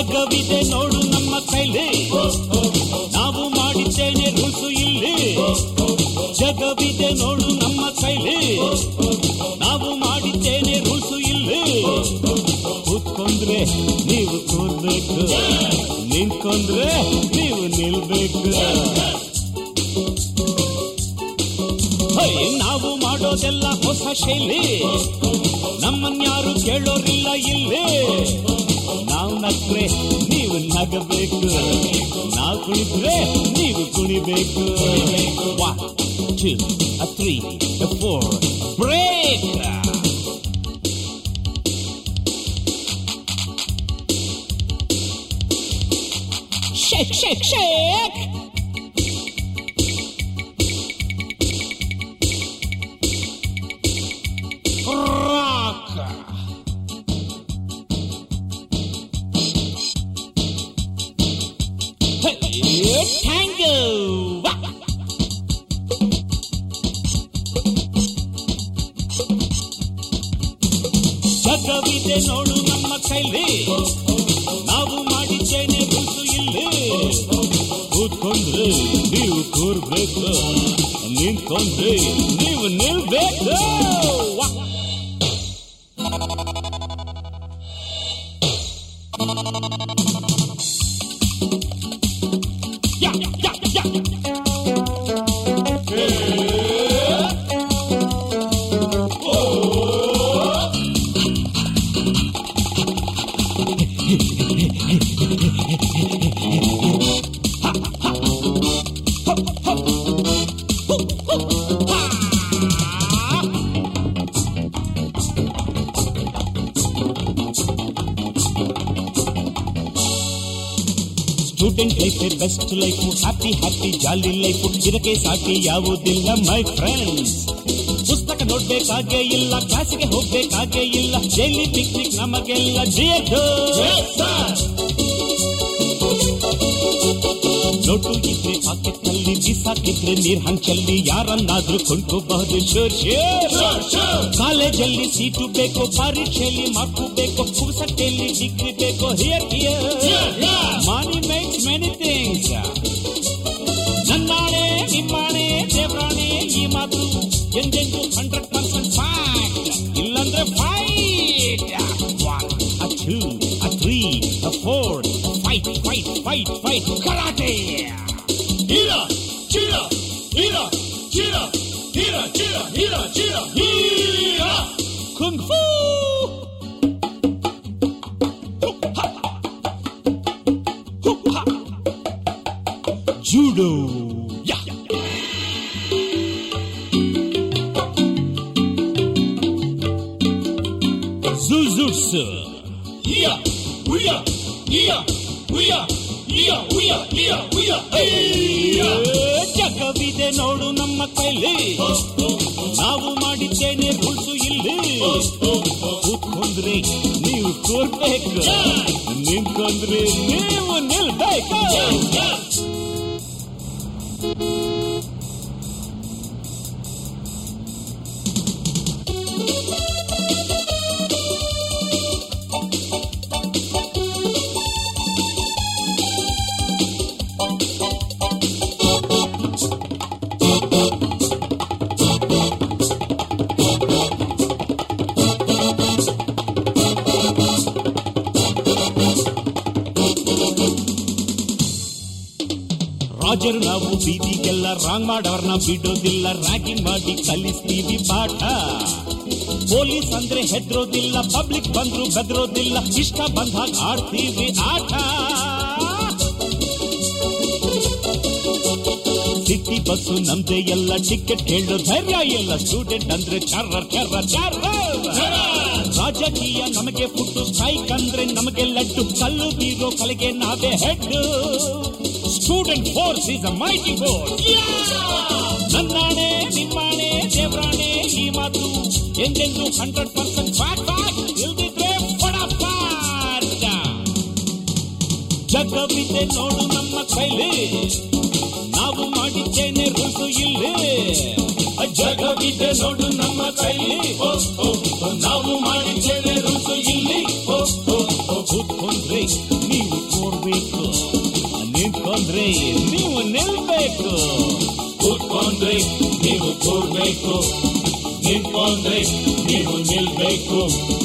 ಜಗವಿದೆ ನೋಡು ನಮ್ಮ ಕೈಲಿ ನಾವು ಮಾಡಿದ್ದೇನೆ ರೂಸು ಇಲ್ಲಿ ಜಗವಿದೆ ನೋಡು ನಮ್ಮ ಕೈಲಿ ನಾವು ಮಾಡಿದ್ದೇನೆ ರೂಸು ಇಲ್ಲಿ ಕೂತ್ಕೊಂಡ್ರೆ ನೀವು ಕೂರ್ಬೇಕು ನಿಂತ್ಕೊಂಡ್ರೆ ನೀವು ನಿಲ್ಬೇಕು ಹೈ, ನಾವು ಮಾಡೋದೆಲ್ಲ ಹೊಸ ಶೈಲಿ ನಮ್ಮನ್ಯಾರು ಕೇಳೋರಿಲ್ಲ ಇಲ್ಲಿ ನಾವು ನಕ್ರೆ ನೀವು ನಗಬೇಕು ನಾವು ಕುಣಿದ್ರೆ ನೀವು ಕುಣಿಬೇಕು one two three four break shake shake shake rock. Hey, tango. ಜಗವಿದೆ ನೋಡು ನಮ್ಮ ಕೈಲಿ ನಾವು ಮಾಡಿದ್ದೇನೆ ಗುರುತು ಇಲ್ಲಿ ಕೂತ್ಕೊಂಡ್ರೆ ನೀವು ಕೂರ್ಬೇಕು ನಿಂತ್ಕೊಂಡ್ರೆ ನೀವು ನಿಲ್ಬೇಕು ವಾ Yeah, yeah, yeah. Student life best life happy happy jolly life ಇದಕ್ಕೆ ಸಾಟಿ ಯಾವುದಿಲ್ಲ ಮೈ ಫ್ರೆಂಡ್ಸ್ ಪುಸ್ತಕ ನೋಡ್ಬೇಕಾಗೇ ಇಲ್ಲ ಕ್ಲಾಸಿಗೆ ಹೋಗ್ಬೇಕಾಗೇ ಇಲ್ಲ ಡೈಲಿ ಪಿಕ್ನಿಕ್ ನಮಗೆಲ್ಲ ಜಿಯದು ನೋಟು ಇದ್ರೆ ಪಾಕೆಟ್ ನಲ್ಲಿ ಬಿಸಾಕಿದ್ರೆ ನೀರ್ ಹಂಚಲ್ಲಿ ಯಾರನ್ನಾದ್ರೂ ಕೊಂಡ್ಕೋಬಹುದು ಶೋರ್ ಶೋರ್ ಕಾಲೇಜಲ್ಲಿ ಸೀಟು ಬೇಕು ಪರೀಕ್ಷೆಯಲ್ಲಿ ಮಾರ್ಕು ಬೇಕು ಪುಸ್ತಕದಲ್ಲಿ ಡಿಗ್ರಿ ಬೇಕು here here money makes many things ನನ್ನಾಣೆ ನಿಮ್ಮಾಣೆ ದೇವ್ರಾಣೆ ಈ ಮಾತು ಎಂದೆಂದು ಹಂಡ್ರೆಡ್ ಪರ್ಸೆಂಟ್ ಫ್ಯಾಕ್ಟ್ ಇಲ್ಲಂದ್ರೆ fight one a two a three a four fight fight fight fight karate Hira, chira, hira, chira, hira, chira, hira, chira, hira. Kung fu judo Yeah. Jujutsu Hia, huia, hia, huia, hia, huia, hia, huia, hia. ಜಗವಿದೆ ನೋಡು ನಮ್ಮ ಕೈಲಿ ನಾವು ಮಾಡಿದ್ದೇನೆ rules ಇಲ್ಲಿ ಕೂತ್ಕೊಂಡ್ರೆ ನೀವು ಕೂರ್ಬೇಕು ನಿಂತ್ಕೊಂಡ್ರೆ ನೀವು ನಿಲ್ಬೇಕು ರಾಜರು ನಾವು ಬೀದಿಗೆಲ್ಲ ರಾಂಗ್ ಮಾಡೋರ್ನ ಬಿಡೋದಿಲ್ಲ ರ್ಯಾಗಿಂಗ್ ಮಾಡಿ ಕಲಿಸ್ತೀವಿ ಪಾಠ ಪೊಲೀಸ್ ಅಂದ್ರೆ ಹೆದ್ರೋದಿಲ್ಲ ಪಬ್ಲಿಕ್ ಬಂದ್ರು ಬೆದ್ರೋದಿಲ್ಲ ಇಷ್ಟ ಬಂದಾಗ ಆಡ್ತೀವಿ ಆಟ ಸಿಟಿ ಬಸ್ಸು ನಮ್ದೇ ಎಲ್ಲ ಟಿಕೆಟ್ ಹೇಳೋ ಧೈರ್ಯ ಇಲ್ಲ ಸ್ಟೂಡೆಂಟ್ ಅಂದ್ರೆ ಚರ್ರ ಚರ್ರ ಚರ್ರ ರಾಜಕೀಯ ನಮಗೆ ಫುಟ್ಟು ಸ್ಟ್ರೈಕ್ ಅಂದ್ರೆ ನಮಗೆ ಲಡ್ಡು ಕಲ್ಲು ಬೀರೋ ಕಲೆಗೆ ನಾವೇ head student force is a mighty force ನನ್ನಾಣೆ ನಿಮ್ಮಾಣೆ ದೇವ್ರಾಣೆ ಈ ಮಾತು ಎಂದೆಂದು ಹಂಡ್ರೆಡ್ ಪರ್ಸೆಂಟ್ ಫ್ಯಾಟ್ ಫ್ಯಾಟ್ ಇಲ್ದಿದ್ರೆ ಫಟಾಫಟ್ ಜಗವಿದೆ ನೋಡು ನಮ್ಮ ಕೈಲಿ ನಾವು ಮಾಡಿದ್ದೇನೆ ರೂಸು ಇಲ್ಲಿ ಜಗವಿದೆ ನೋಡು ನಮ್ಮ ಕೈಲಿ ಓ, ಓ, ಓ, ನಾವು ಮಾಡಿದ್ದೇನೆ ರೂಸು ಇಲ್ಲಿ ಓ, ಓ, ಓ, ಕೂತ್ಕೊಂಡ್ರೆ ನೀವು ಬೇಕು ಕೂತ್ಕೊಂಡ್ರೆ ನೀವು ಕೂರ್ಬೇಕು ನಿಂತ್ಕೊಂಡ್ರೆ ನೀವು ನಿಲ್ಬೇಕು